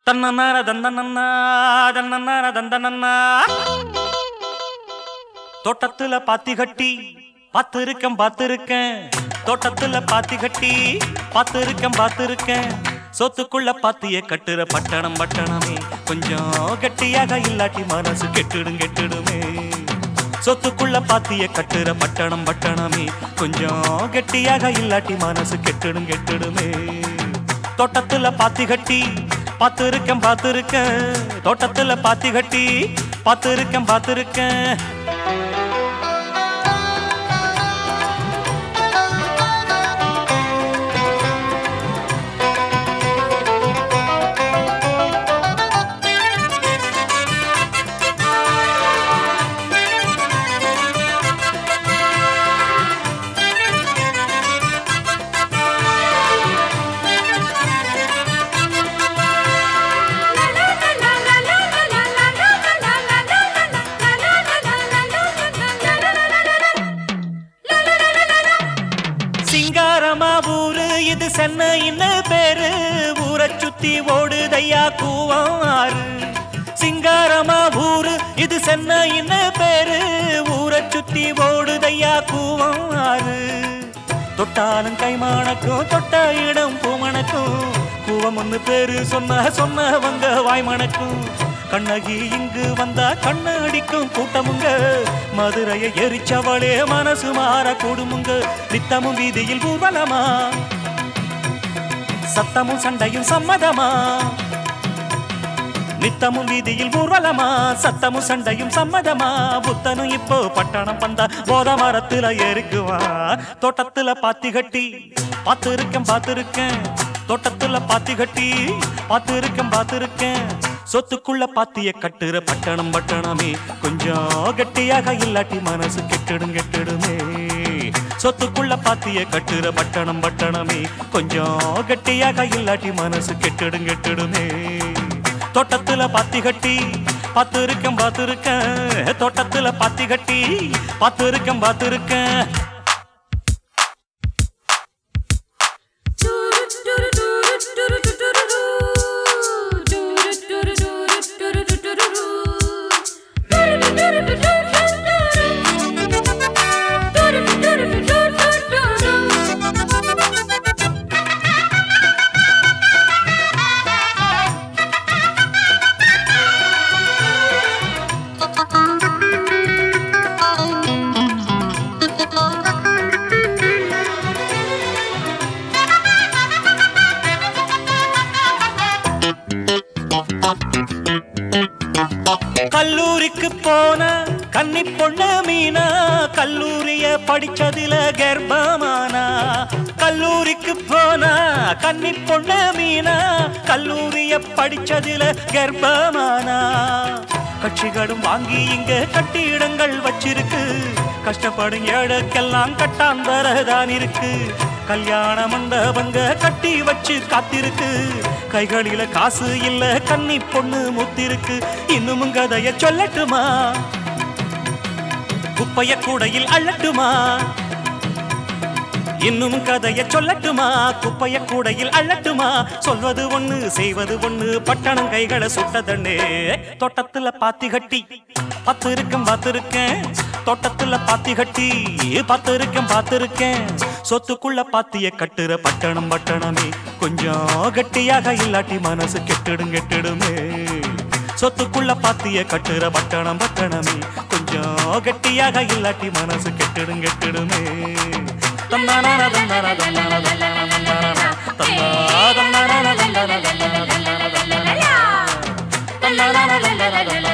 தன்னன்னார தந்தனன்னா தன்னன்னார தந்தனன்னா தோட்டத்துல பாத்தி கட்டி பார்த்திருக்கேன் பார்த்திருக்கேன் தோட்டத்துல பாத்தி கட்டி பார்த்திருக்கேன் பார்த்திருக்கேன் சொத்துக்குள்ள பாத்திய கட்டுற பட்டணம் பட்டணமே கொஞ்சம் கெட்டியாக இல்லாட்டி மனசு கெட்டுடும் கெட்டுடுமே சொத்துக்குள்ள பாத்திய கட்டுற பட்டணம் பட்டணமே கொஞ்சம் கெட்டியாக இல்லாட்டி மனசு கெட்டுடும் கெட்டுடுமே தோட்டத்துல பாத்தி கட்டி பார்த்திருக்கேன் பார்த்திருக்கேன் தோட்டத்துல பாத்தி கட்டி பார்த்திருக்கேன் பார்த்திருக்கேன் சிங்காரமா ஊரு இது சென்னைன்னு பேரு ஊரை சுத்தி ஓடுதையா கூவம் ஆறு சிங்காரமா ஊரு இது சென்னைன்னு பேரு ஊரை சுத்தி ஓடுதையா கூவம் ஆறு தொட்டாலும் கைமானக்கும் தொட்ட இடம் பூமணக்கும் கூவம் ஒன்று பேரு சொன்ன சொன்னவங்க வாய்மணக்கும் கண்ணகி இங்கு வந்தா கண்ணு அடிக்கும் கூட்டமுங்க மதுரையை எரிச்சவளே மனசு மாற கூடுமுங்க நித்தமும் வீதியில் ஊர்வலமா சத்தமும் சண்டையும் சம்மதமா நித்தமும் வீதியில் ஊர்வலமா சத்தமும் சண்டையும் சம்மதமா புத்தனும் இப்போ பட்டணம் வந்தா போத மரத்துல ஏறிக்குவா தோட்டத்துல பாத்தி கட்டி பார்த்திருக்கேன் பார்த்திருக்கேன் தோட்டத்துல பாத்தி கட்டி பார்த்திருக்கேன் பார்த்திருக்கேன் சொத்துக்குள்ள பாத்திய கட்டுற பட்டணம் பட்டணமே கொஞ்சம் கெட்டியாக இல்லாட்டி மனசு கெட்டிடும் கெட்டிடுமே சொத்துக்குள்ள பாத்திய கட்டுற பட்டணம் பட்டணமே கொஞ்சம் கெட்டியாக இல்லாட்டி மனசு கெட்டிடும் கெட்டிடுமே தோட்டத்துல பாத்தி கட்டி பார்த்திருக்கேன் பார்த்திருக்கேன் தோட்டத்துல பாத்தி கட்டி பார்த்திருக்கேன் பார்த்திருக்கேன் கல்லூரிக்கு போன கன்னி பொண்ணு மீனா கல்லூரிய படிச்சதுல கர்ப்பமானா கல்லூரிக்கு போன கன்னி பொண்ணு மீனா கல்லூரிய படிச்சதுல கர்ப்பமானா கட்சிகளும் வாங்கி இங்க கட்டிடங்கள் வச்சிருக்கு கஷ்டப்படும் ஏழைக்கெல்லாம் கட்டாந்தரதான் இருக்கு கல்யாண மண்டபங்க கட்டி வச்சு காத்திருக்கு கைகளில காசு இல்ல கன்னி பொண்ணு முத்திருக்கு இன்னும் கதைய சொல்லட்டுமா குப்பைய கூடையில் அள்ளட்டுமா இன்னும் கதைய சொல்லட்டுமா குப்பைய கூடையில் அள்ளட்டுமா சொல்வது ஒண்ணு செய்வது ஒண்ணு பட்டணம் கைகளை சுட்டதண்ணே தோட்டத்துல பாத்தி கட்டி பார்த்திருக்கேன் பார்த்திருக்கேன் தோட்டத்துல பாத்தி கட்டி பார்த்திருக்கேன் பார்த்திருக்கேன் சொத்துக்குள்ள பாத்திய கட்டுற பட்டணம் பட்டணமே கொஞ்சம் கட்டியாக இல்லாட்டி மனசு கெட்டிடும் கெட்டிடுமே சொத்துக்குள்ள பாத்திய கட்டுற பட்டணம் பட்டணமே கொஞ்சம் கட்டியாக இல்லாட்டி மனசு கெட்டிடும் கெட்டிடுமே தந்தானா தந்தானா தந்தானா தந்தானா தந்தானா தந்தா தந்தானா தந்தானா தந்தானா தந்தானா தந்தானா தந்தானா தந்தானா தந்தானா